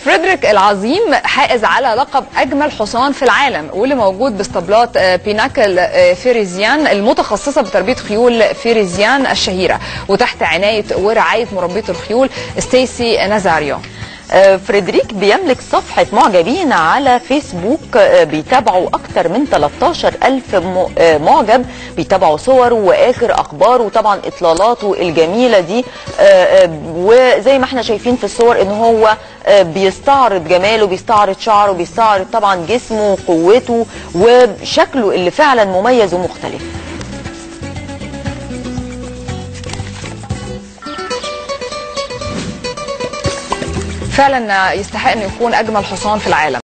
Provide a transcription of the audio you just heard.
فريدريك العظيم حائز على لقب اجمل حصان في العالم واللي موجود باسطبلات آه، بيناكل آه، فيريزيان المتخصصه بتربيه خيول فيريزيان الشهيره وتحت عنايه ورعايه مربيه الخيول ستيسي نازاريو آه، فريدريك بيملك صفحة معجبين على فيسبوك آه، بيتابعوا أكتر من 13 ألف م- آه، معجب بيتابعوا صور وآخر أخبار وطبعا إطلالاته الجميلة دي آه، آه، وزي ما احنا شايفين في الصور إن هو آه، بيستعرض جماله بيستعرض شعره بيستعرض طبعا جسمه وقوته وشكله اللي فعلا مميز ومختلف فعلا يستحق انه يكون اجمل حصان في العالم